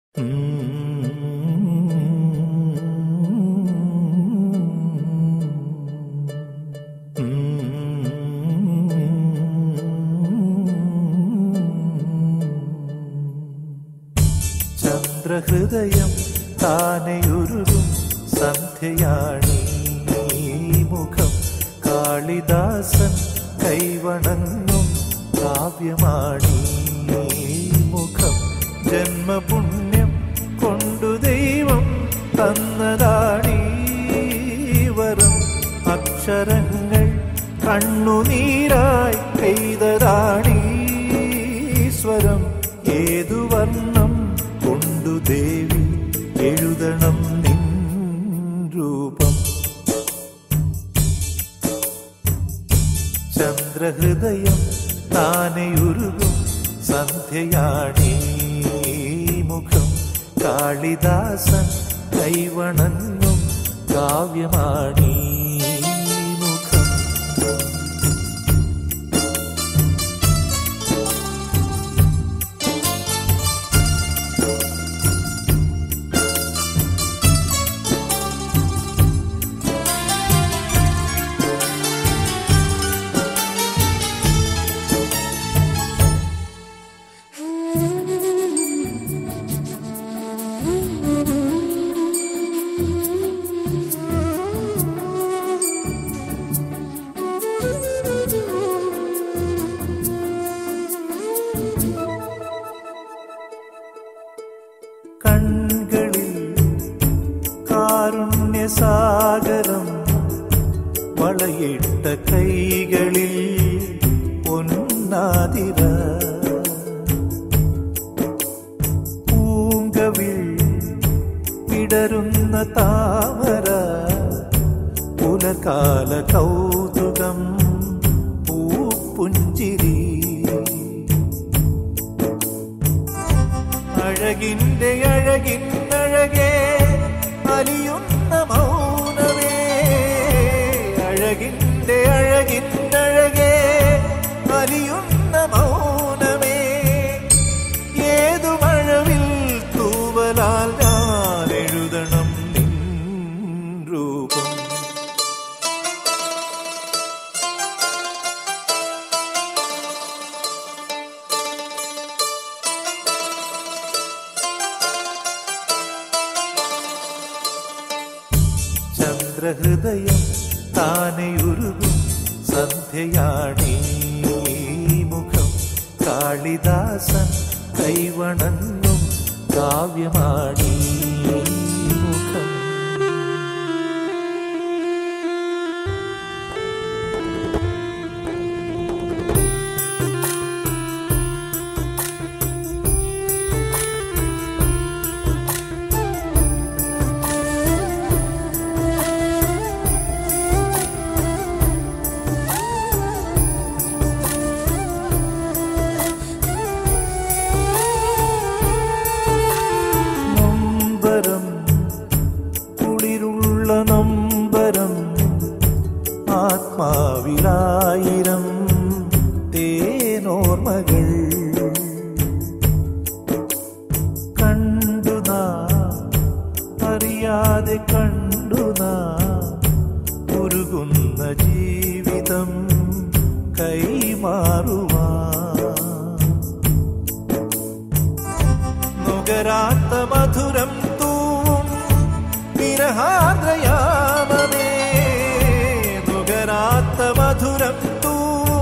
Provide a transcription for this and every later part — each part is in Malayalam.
ചന്ദ്രഹൃദയം താനെയുരുകും സന്ധ്യയാണീ മുഖം കാളിദാസൻ കൈവണങ്ങും കാവ്യമാണീ മുഖം ജന്മപുണ്യം കൊണ്ടു ദൈവം തന്നതാണീ വരം അക്ഷരങ്ങൾ കണ്ണുനീരായി പെയ്തതാണീ സ്വരം ഏതു വർണ്ണം കൊണ്ടു ദേവി എഴുതണം നിൻ രൂപം ചന്ദ്രഹൃദയം താനെയുരുകും സന്ധ്യയാണീ മുഖം കാളിദാസൻ കൈവണങ്ങും കാവ്യമാണീ മുഖം കൺകളിൽ കാരുണ്യസാഗരം വളയിട്ട കൈകളിൽ പൊന്നാതിര പൂങ്കവിൽ വിടരുന്ന താമര പുലർകാല കൗതുകം പൂപ്പുഞ്ചിരി അഴകിന്റെ അഴകിന്നഴകേ അലിയുന്ന മൗനമേ അഴകിന്റെ അഴകിന്നഴകേ അലിയുന്ന മൗനമേ ഏതു മഴവിൽ തൂവലാൽ ഞാൻ എഴുതണം നിൻ രൂപം ചന്ദ്രഹൃദയം താനെയുരുകും സന്ധ്യയാണീ മുഖം കാളിദാസൻ കൈവണങ്ങും കാവ്യമാണീ മുഖം നൊമ്പരം കുളിരുള്ള നൊമ്പരം ആത്മാവിലായിരം തേനോർമ്മകൾ കണ്ടുനാ അറിയാതെ കണ്ടുനാ ഉരുകുന്ന ജീവിതം കൈമാറുവാ നുകരാത്ത മധുരം തൂവും വിരഹാദ്രയാമമേ നുകരാത്ത മധുരം തൂവും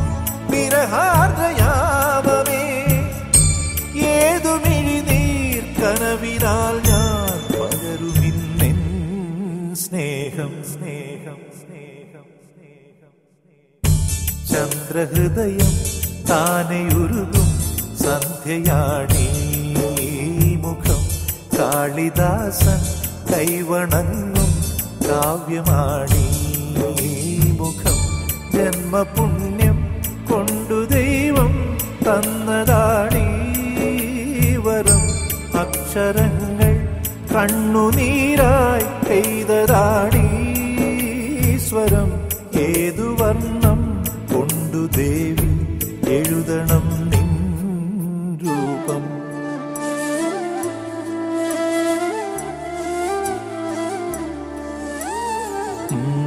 വിരഹാദ്രയാമമേ ഏതു മിഴിനീർ കനവിനാൽ ഞാൻ പകരുമിന്നെൻ സ്നേഹം സ്നേഹം സ്നേഹം സ്നേഹം ചന്ദ്രഹൃദയം താനെയുരുകും സന്ധ്യയാണീ മുഖം കാളിദാസൻ കൈവണങ്ങും കാവ്യമാണീ മുഖം ജന്മപുണ്യം കൊണ്ടു ദൈവം തന്നതാണീ വരം അക്ഷരങ്ങൾ കണ്ണുനീരായി പെയ്തതാണീ സ്വരം ഏതു വർണ്ണം കൊണ്ടു ദേവി എഴുതണം നിൻ രൂപം ഉം.